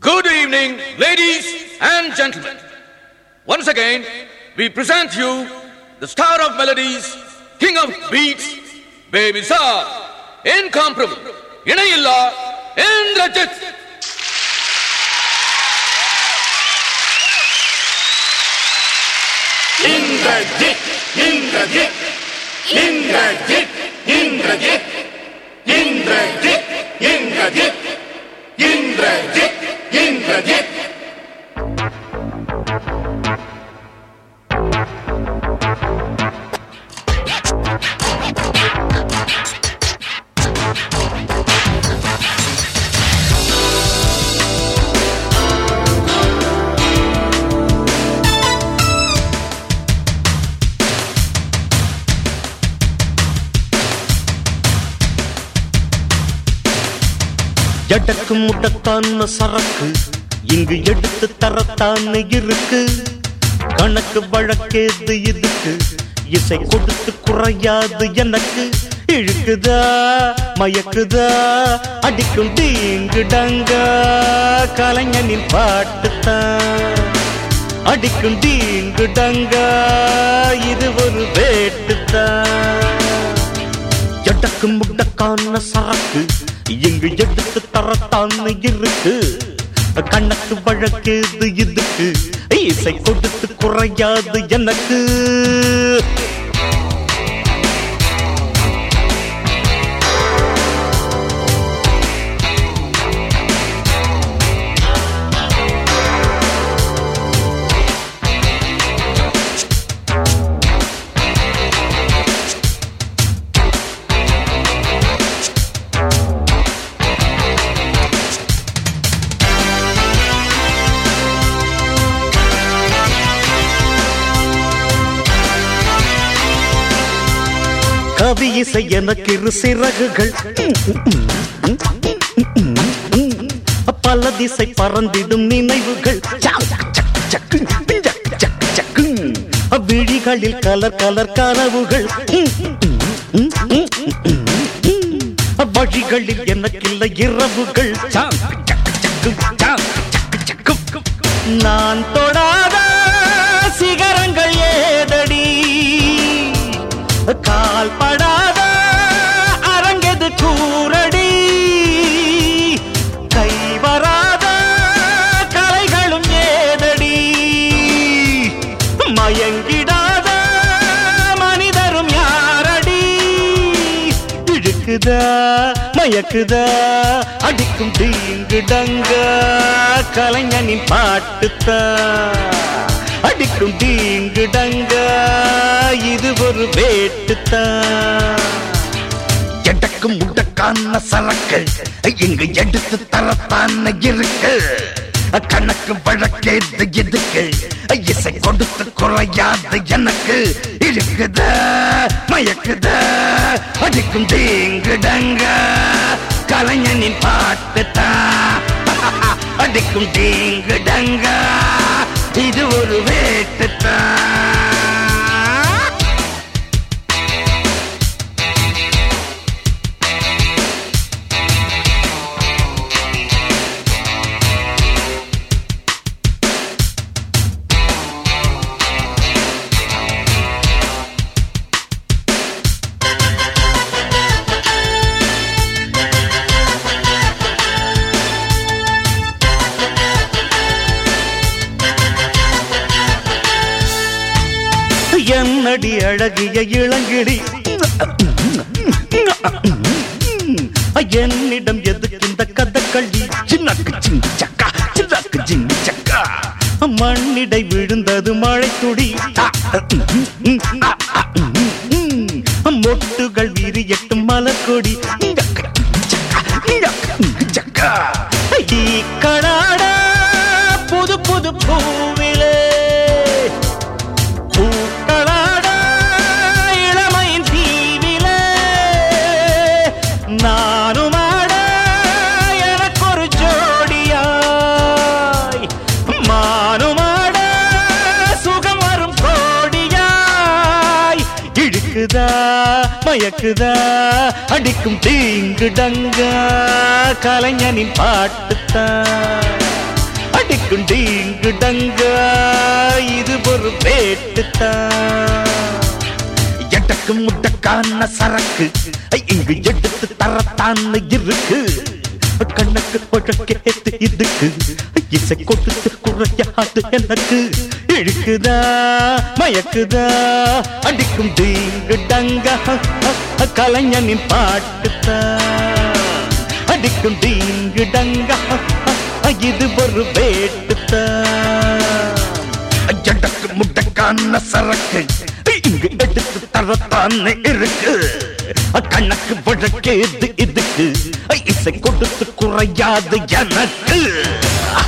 Good evening, ladies and gentlemen. Once again, we present you the star of melodies, king of beats, Baby Sar, incomparable, இணையில்லா இந்திரஜித் இந்திரஜித் இந்திரஜித் இந்திரஜித் இந்திரஜித் இந்திரஜித் இந்திரஜித் இந்திரஜித் இந்திரஜித் எடக்கு முடக்கான சரக்கு இங்கு எடுத்து தரத்தான இருக்கு கணக்கு வழக்கேது இதுக்கு இசை கொடுத்து குறையாது எனக்கு இழுக்குதா மயக்குதா அடிக்கும் தீங்கு டங்கா கலைஞனின் பாட்டுத்தான் அடிக்கும் தீங்கு டங்கா இது ஒரு வேட்டுத்தான் எடக்கு முடக்கான சரக்கு இங்கு எடுத்து தரத்தான் இருக்கு கணக்கு வழக்கேது இதுக்கு இசை கொடுத்து குறையாது எனக்கு கவி இசை எனக்கு இரு சிறகுகள் பல திசை பறந்திடும் நினைவுகள் சக்கு, சக்கு, சக்கு, சக்கு, சக்கு. விழிகளில் கலர் கலர் கனவுகள் வழிகளில் எனக்கில்லை இரவுகள் சாக்கு, சக்கு, சக்கு, சாக்கு, சக்கு, சக்கு. நான் தொடாத சிகரங்கள் ஏதடி கால் படாத அரங்கது கூரடி கை வராத கலைகளும் ஏதடி மயங்கிடாத மனிதரும் யாரடி இழுக்குதா மயக்குதா அடிக்கும் தீங்கு டங்க கலைஞனின் பாட்டுத்தான் அடிக்கும் தீங்கு டங்க இது ஒரு வேட்டுத்தான் எடக்கும் முடக்கான சரக்கு இங்கு எடுத்து தரத்தான இருக்கு கணக்கு வழக்கேது எதுக்கு இசை கொடுத்து குறையாது எனக்கு இருக்குத மயக்குத அடிக்கும் தீங்குடங்க கலைஞனின் பாட்டுத்தான் அடிக்கும் தீங்குடங்க இது ஒரு வேட்டுத்தான் என்னடி அழகிய இளங்கிடி என்னிடம் எதுக்கு இந்த கதக்களி சின்னக்கு சிங்கு சக்கா சின்னக்கு சிங்கு சக்கா மண்ணிடை விழுந்தது மழை துடி மொட்டுகள் விரியட்டும் மலர்கொடி சக்கா கடாடா புது புது பூவிலே பூக்களாட இளமையின் தீவிலே நானும் ஆட எனக்கொரு ஜோடியாய் மானும் ஆட சுகம் வரும் கோடியாய் இழுக்குதா மயக்குதா அடிக்கும் தீங்கு டங்கா கலைஞனின் பாட்டுத்தான் அடிக்கும் டீங்கு டங்கா இது ஒரு வேட்டுத்தான் எட்டக்கு முட்டக்கான சரக்கு ஐ, இங்கு எடுத்து தரத்தான்னு இருக்கு கண்ணுக்கு பழக்கேத்து இதுக்கு இசை கொடுத்து குறையாது எனக்கு இழுக்குதா மயக்குதா அடிக்கும் தீங்கு டங்கா கலைஞனின் பாட்டுத்தான் அடிக்கும் தீங்கு டங்கா இது ஒரு வேட்டுத்தான் ஜடக்கு முட்டக்கான சரக்கு இங்கு எடுத்து தரத்தானே இருக்கு கணக்கு வழக்கேது இதுக்கு இசை கொடுத்து குறையாது எனக்கு